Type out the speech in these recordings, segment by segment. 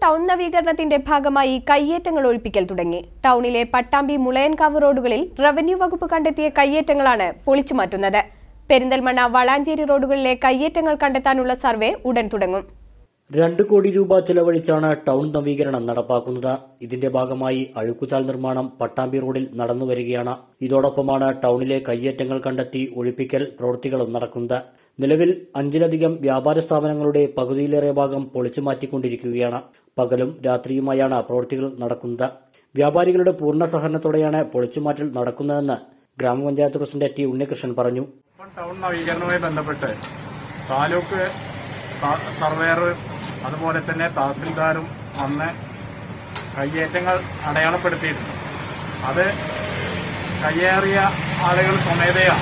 town നവീകരണത്തിന്റെ ഭാഗമായി കയ്യേറ്റങ്ങൾ ഒഴിപ്പിക്കൽ തുടങ്ങി ടൗണിലെ പട്ടാമ്പി മുളയൻകാവ് റോഡുകളിൽ റവന്യൂ വകുപ്പ് കണ്ടെത്തിയ കയ്യേറ്റങ്ങളാണ് പൊളിച്ചുമാറ്റുന്നത് പെരിന്തൽമണ്ണ വളാഞ്ചേരി റോഡുകളിലെ കയ്യേറ്റങ്ങൾ കണ്ടെത്താനുള്ള സർവേ ഉടൻ തുടങ്ങും രണ്ട് കോടി രൂപ ചെലവഴിച്ചാണ് ടൗൺ നവീകരണം നടപ്പാക്കുന്നത് ഇതിന്റെ ഭാഗമായി അഴുക്കുചാൽ നിർമ്മാണം പട്ടാമ്പി റോഡിൽ നടന്നുവരികയാണ് ഇതോടൊപ്പമാണ് ടൗണിലെ കയ്യേറ്റങ്ങൾ കണ്ടെത്തി ഒഴിപ്പിക്കൽ പ്രവൃത്തികളും നടക്കുന്നത് നിലവിൽ അഞ്ചിലധികം വ്യാപാര സ്ഥാപനങ്ങളുടെ പകുതിയിലേറെ ഭാഗം പൊളിച്ചു മാറ്റിക്കൊണ്ടിരിക്കുകയാണ് പകലും രാത്രിയുമായാണ് പ്രവൃത്തികൾ നടക്കുന്നത് വ്യാപാരികളുടെ പൂർണ്ണ സഹകരണത്തോടെയാണ് പൊളിച്ചുമാറ്റൽ നടക്കുന്നതെന്ന് ഗ്രാമപഞ്ചായത്ത് പ്രസിഡന്റ് ടി ഉണ്ണികൃഷ്ണൻ പറഞ്ഞു ഇപ്പം ടൗൺ നവീകരണവുമായി ബന്ധപ്പെട്ട് താലൂക്ക് സ- സർവേയർ അതുപോലെ തന്നെ തഹസിൽദാരും വന്ന് കയ്യേറ്റങ്ങൾ അടയാളപ്പെടുത്തിയിട്ടുണ്ട് അത് കയ്യേറിയ ആളുകൾ സ്വമേധയാ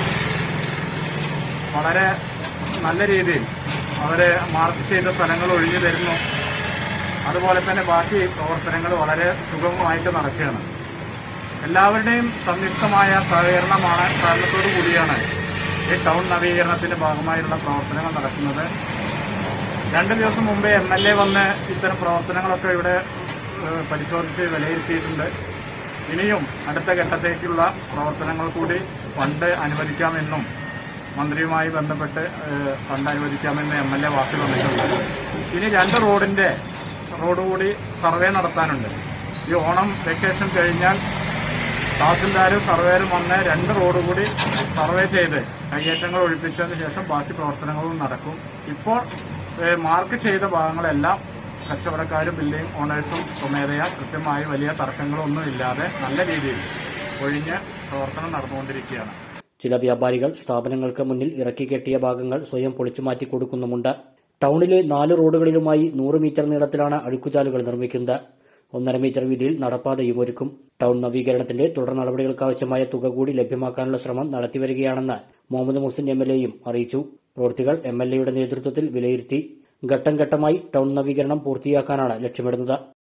വളരെ നല്ല രീതിയിൽ അവരെ മാർക്ക് ചെയ്ത സ്ഥലങ്ങൾ ഒഴിഞ്ഞു തരുന്നു അതുപോലെ തന്നെ ബാക്കി പ്രവർത്തനങ്ങൾ വളരെ സുഗമമായിട്ട് നടക്കുകയാണ് എല്ലാവരുടെയും സംയുക്തമായ സഹകരണമാണ് കാരണത്തോടു കൂടിയാണ് ഈ ടൗൺ നവീകരണത്തിന്റെ ഭാഗമായുള്ള പ്രവർത്തനങ്ങൾ നടക്കുന്നത് രണ്ട് ദിവസം മുമ്പേ എം എൽ എ വന്ന് ഇത്തരം പ്രവർത്തനങ്ങളൊക്കെ ഇവിടെ ഏഹ്, പരിശോധിച്ച് വിലയിരുത്തിയിട്ടുണ്ട് ഇനിയും അടുത്ത ഘട്ടത്തേക്കുള്ള പ്രവർത്തനങ്ങൾ കൂടി ഫണ്ട് അനുവദിക്കാമെന്നും മന്ത്രിയുമായി ബന്ധപ്പെട്ട് ഏഹ്, ഫണ്ട് അനുവദിക്കാമെന്ന് എം എൽ എ വാക്കിൽ വന്നിട്ടുണ്ട് ഇനി രണ്ട് റോഡിന്റെ റോഡ് കൂടി സർവേ നടത്താനുണ്ട് ഈ ഓണം വെക്കേഷൻ കഴിഞ്ഞാൽ തഹസിൽദാരും സർവേരും വന്ന് രണ്ട് റോഡ് കൂടി സർവേ ചെയ്ത് കയ്യേറ്റങ്ങൾ ഒഴിപ്പിച്ചതിന് ശേഷം ബാക്കി പ്രവർത്തനങ്ങളും നടക്കും ഇപ്പോൾ ഏഹ്, മാർക്ക് ചെയ്ത ഭാഗങ്ങളെല്ലാം കച്ചവടക്കാരും ബിൽഡിംഗ് ഓണേഴ്സും സ്വമേധയാ കൃത്യമായി വലിയ തർക്കങ്ങളൊന്നും ഇല്ലാതെ നല്ല രീതിയിൽ ഒഴിഞ്ഞ് പ്രവർത്തനം നടന്നുകൊണ്ടിരിക്കുകയാണ് ചില വ്യാപാരികൾ സ്ഥാപനങ്ങൾക്ക് മുന്നിൽ ഇറക്കി കെട്ടിയ ഭാഗങ്ങൾ സ്വയം പൊളിച്ചു മാറ്റി കൊടുക്കുന്നുമുണ്ട് ടൗണിലെ നാല് റോഡുകളിലുമായി നൂറ് മീറ്റർ നീളത്തിലാണ് അഴുക്കുചാലുകൾ നിർമ്മിക്കുന്നത് ഒന്നര മീറ്റർ വീതിയിൽ നടപ്പാതയും ഒരുക്കും ടൗൺ നവീകരണത്തിന്റെ തുടർ നടപടികൾക്കാവശ്യമായ തുക കൂടി ലഭ്യമാക്കാനുള്ള ശ്രമം നടത്തിവരികയാണെന്ന് മുഹമ്മദ് മുഹസിൻ എം എൽ എയും അറിയിച്ചു പ്രവൃത്തികൾ എം എൽ എയുടെ നേതൃത്വത്തിൽ വിലയിരുത്തി ഘട്ടം ഘട്ടമായി ടൗൺ നവീകരണം പൂർത്തിയാക്കാനാണ് ലക്ഷ്യമിടുന്നത്